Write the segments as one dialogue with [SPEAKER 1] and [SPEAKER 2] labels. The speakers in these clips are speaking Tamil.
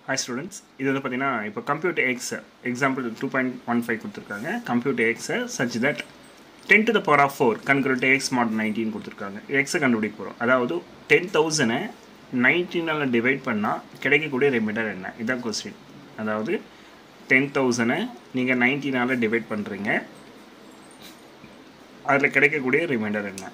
[SPEAKER 1] ஹாய் ஸ்டூடெண்ட்ஸ் இது வந்து பார்த்தீங்கன்னா இப்போ computer x example two point one five கொடுத்துருக்காங்க கம்ப்யூட்டர் எக்ஸை such that ten to the power of four congruent x mod nineteen கொடுத்துருக்காங்க எக்ஸை கண்டுபிடிக்க போகிறோம் அதாவது டென் தௌசண்டை நைன்டீனால் டிவைட் பண்ணால் கிடைக்கக்கூடிய ரெமிடர் என்ன இதுதான் கொஸ்டின் அதாவது டென் தௌசண்டை நீங்கள் நைன்டீனால் டிவைட் பண்ணுறீங்க அதில் கிடைக்கக்கூடிய ரிமைண்டர் என்ன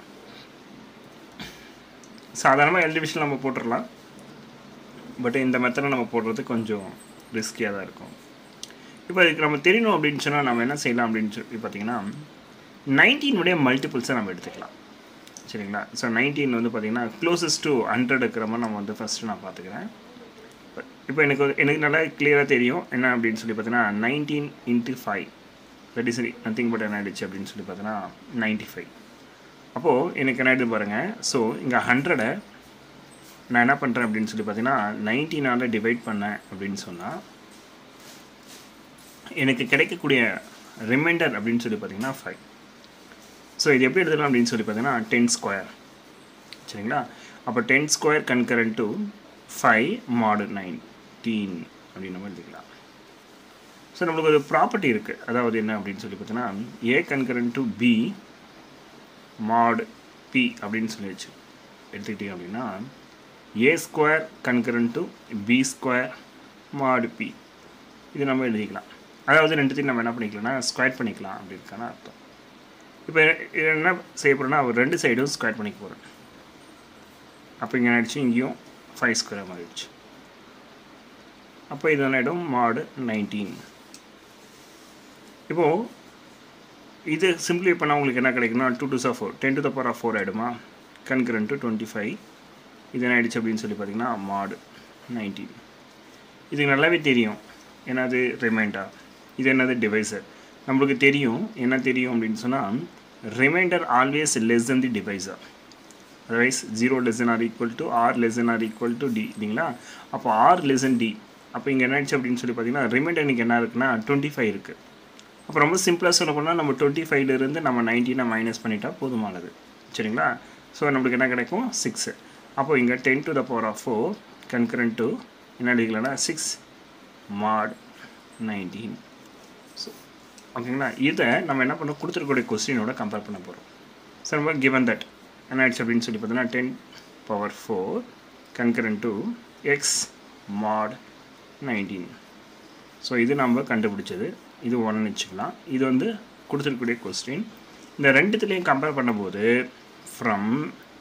[SPEAKER 1] சாதாரணமாக எல் டிவிஷன் நம்ம போட்டுடலாம் பட் இந்த மெத்தடை நம்ம போடுறது கொஞ்சம் ரிஸ்கியாக தான் இருக்கும் இப்போ இதுக்கு நம்ம தெரியணும் அப்படின்னு சொன்னால் நம்ம என்ன செய்யலாம் அப்படின்னு சொல்லி பார்த்தீங்கன்னா நைன்டீனுடைய மல்டிபிள்ஸை நம்ம எடுத்துக்கலாம் சரிங்களா ஸோ நைன்டீன் வந்து பார்த்தீங்கன்னா க்ளோசஸ்ட் டு ஹண்ட்ரட் இருக்கிற மாதிரி நம்ம வந்து ஃபஸ்ட்டு நான் பார்த்துக்கிறேன் இப்போ எனக்கு ஒரு- எனக்கு நல்லா கிளியராக தெரியும் என்ன அப்படின்னு சொல்லி பார்த்தீங்கன்னா nineteen into five that is nothing but என்ன ஆயிடுச்சு அப்படின்னு சொல்லி பார்த்தீங்கன்னா நைன்ட்டி ஃபைவ் அப்போது எனக்கு என்ன ஆயிடுது பாருங்கள் ஸோ இங்கே ஹண்ட்ரடை நான் என்ன பண்ணுறேன் அப்படின்னு சொல்லி பார்த்தீங்கன்னா நைன்டீனால் டிவைட் பண்ணேன் அப்படின்னு சொன்னால் எனக்கு கிடைக்கக்கூடிய ரிமைண்டர் அப்படின்னு சொல்லி பார்த்தீங்கன்னா ஃபைவ் ஸோ இது எப்படி எழுதலாம் அப்படின்னு சொல்லி பார்த்தீங்கன்னா டென் ஸ்கொயர் சரிங்களா அப்போ ten square congruent to five mod nineteen அப்படின்னு நம்ம எழுதிக்கலாம் ஸோ நம்மளுக்கு ஒரு ப்ராப்பர்ட்டி இருக்குது அதாவது என்ன அப்படின்னு சொல்லி பார்த்தீங்கன்னா A congruent to B mod B அப்படின்னு சொல்லி வச்சு எடுத்துக்கிட்டீங்க அப்படின்னா A square congruent to B square mod B இது நம்ம எழுதிக்கலாம் அதாவது ரெண்டுத்தையும் நம்ம என்ன பண்ணிக்கலாம்னா ஸ்கொயர் பண்ணிக்கலாம் அப்படின்னுக்கான அர்த்தம் இப்போ இது என்ன செய்ய போகிறேன்னா ஒரு ரெண்டு சைடும் ஸ்கொயர் பண்ணிக்க போகிறேன் அப்போ இங்கே ஆயிடுச்சு இங்கேயும் ஃபைவ் ஸ்கொயர் மாறிடுச்சு அப்போ இது என்ன ஆகிடும் மாடு நைன்டீன் இப்போது இது சிம்பிளி பண்ணால் உங்களுக்கு என்ன கிடைக்குன்னா டூ டூ சா four ten to the power of four ஆகிடுமா கன்கரண்ட் டு டுவெண்ட்டி ஃபைவ் இது என்ன ஆயிடுச்சு அப்படின்னு சொல்லி பார்த்தீங்கன்னா மாடு நைன்டீன் இதுக்கு நல்லாவே தெரியும் என்னது ரிமைண்டர் இது என்னது டிவைசர் நம்மளுக்கு தெரியும் என்ன தெரியும் அப்படின்னு சொன்னால் remainder always less than the divisor otherwise zero less or equal to R less or equal to D இல்லைங்களா அப்போ ஆர் லெஸ் டி அப்போ இங்கே என்னாச்சு அப்படின்னு சொல்லி பார்த்தீங்கன்னா ரிமைண்டர் இன்றைக்கி என்ன இருக்குன்னா டுவெண்ட்டி ஃபைவ் இருக்குது அப்போ ரொம்ப சிம்பிளாக சொல்ல போனால் நம்ம டுவெண்ட்டி ஃபைவ்லேருந்து நம்ம நைன்டீனை மைனஸ் பண்ணிட்டா போதுமானது சரிங்களா ஸோ நம்மளுக்கு என்ன கிடைக்கும் சிக்ஸு அப்போ இங்கே ten to the power of four congruent to என்ன எழுதிக்கலாம்னா சிக்ஸ் மாட் நைன்டீன் ஸோ ஓகேங்களா இதை நம்ம என்ன பண்ணோம் கொடுத்துருக்கக்கூடிய கொஸ்டினோட கம்பேர் பண்ண போகிறோம் ஸோ நம்ம கிவன் தட் என்ன ஆயிடுச்சு அப்படின்னு சொல்லி பார்த்தீங்கன்னா ten power four congruent to x mod nineteen so இது நம்ம கண்டுபிடிச்சது இது ஒன்று வச்சுக்கலாம் இது வந்து கொடுத்துருக்கக்கூடிய கொஸ்டின் இந்த ரெண்டுத்துலேயும் கம்பேர் பண்ணும்போது ஃப்ரம்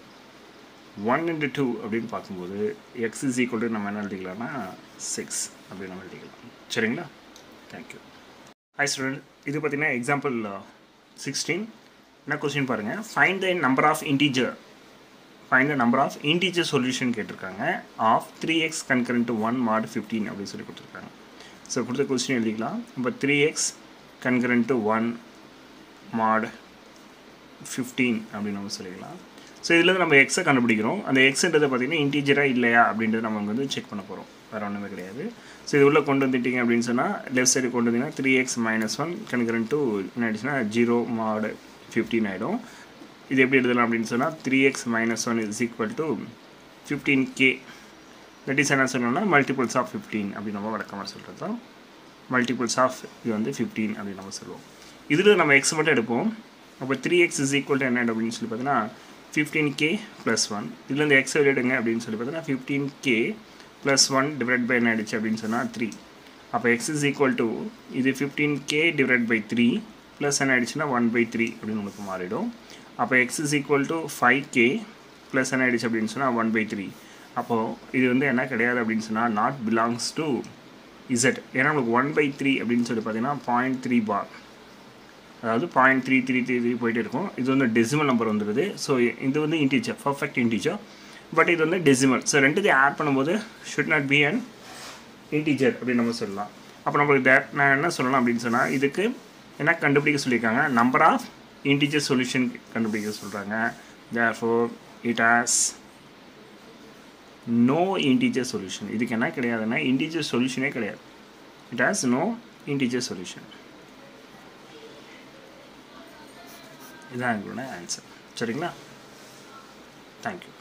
[SPEAKER 1] ஒன் இன்ட்டு டூ அப்படின்னு பார்க்கும்போது எக்ஸ் இஸ் ஈக்குவல் டு நம்ம என்ன எழுதிக்கலாம்னா சிக்ஸ் அப்படின்னு நம்ம எழுதிக்கலாம் சரிங்களா தேங்க்யூ ஹாய் ஸ்டூடெண்ட் இது பார்த்தீங்கன்னா எக்ஸாம்பிள் சிக்ஸ்டீன் என்ன கொஸ்டின் பாருங்கள் find the number of integer find the number of integer solution கேட்டிருக்காங்க of three x congruent to one mod fifteen அப்படின்னு சொல்லி கொடுத்துருக்காங்க ஸோ கொடுத்த கொஸ்டின் எழுதிக்கலாம் இப்போ three x congruent to one mod fifteen அப்படின்னு நம்ம சொல்லிக்கலாம் ஸோ இதில் நம்ம எக்ஸை கண்டுபிடிக்கிறோம் அந்த எக்ஸ்ன்றது பார்த்தீங்கன்னா இன்டீஜராக இல்லையா அப்படின்றத நம்ம வந்து செக் பண்ண போகிறோம் வேறு ஒன்றுமே கிடையாது ஸோ இது உள்ளே கொண்டு வந்துட்டீங்க அப்படின்னு சொன்னால் லெஃப்ட் சைடு கொண்டு வந்தீங்கன்னா three x minus one congruent to என்ன ஆயிடுச்சுன்னா ஜீரோ மாடு ஃபிஃப்டீன் ஆகிடும் இது எப்படி எழுதலாம் அப்படின்னு சொன்னால் three x minus one is equal to fifteen k that is என்ன சொல்லணும்னா மல்டிபிள்ஸ் ஆஃப் ஃபிஃப்டீன் அப்படின்னு நம்ம வழக்கமாக சொல்கிறது தான் மல்டிபிள்ஸ் ஆஃப் இது வந்து ஃபிஃப்டீன் அப்படின்னு நம்ம சொல்லுவோம் இதில் நம்ம எக்ஸ் மட்டும் எடுப்போம் அப்போ three x is equal to என்ன அப்படின்னு சொல்லி பார்த்தீங்கன்னா ஃபிஃப்டீன் கே ப்ளஸ் ஒன் இதில் இந்த எக்ஸ் வெளியிடுங்க அப்படின்னு சொல்லி பார்த்தீங்கன்னா fifteen k plus one divide by என்ன ஆயிடுச்சு அப்படின்னு சொன்னால் த்ரீ அப்போ எக்ஸ் இஸ் ஈக்குவல் டு இது fifteen k divide by three plus என்ன ஆயிடுச்சுன்னா ஒன் பை த்ரீ அப்படின்னு உங்களுக்கு மாறிடும் அப்போ x is equal to five k plus என்ன ஆயிடுச்சு அப்படின்னு சொன்னால் ஒன் பை த்ரீ அப்போது இது வந்து என்ன கிடையாது அப்படின்னு சொன்னால் நாட் பிலாங்ஸ் டு இசட் ஏன்னா நமக்கு ஒன் பை த்ரீ அப்படின்னு சொல்லி பார்த்தீங்கன்னா பாயிண்ட் த்ரீ பார் அதாவது point three three three three போயிட்டு இருக்கும் இது வந்து டெசிமல் நம்பர் வந்துடுது ஸோ இது வந்து இன்டீஜர் பர்ஃபெக்ட் இன்டீஜர் பட் இது வந்து டெசிமல் ஸோ ரெண்டுத்தையும் ஆட் பண்ணும்போது should not be an integer அப்படின்னு நம்ம சொல்லலாம் அப்போ நம்மளுக்கு டே- நான் என்ன சொல்லலாம் அப்படின்னு சொன்னால் இதுக்கு என்ன கண்டுபிடிக்க சொல்லியிருக்காங்க நம்பர் ஆஃப் இன்டீஜர் சொல்யூஷன் கண்டுபிடிக்க சொல்கிறாங்க therefore it has no integer solution இதுக்கு என்ன கிடையாதுன்னா இன்டீஜர் சொல்யூஷனே கிடையாது it has no integer solution இதுதான் எங்களோட ஆன்சர் சரிங்களா தேங்க்யூ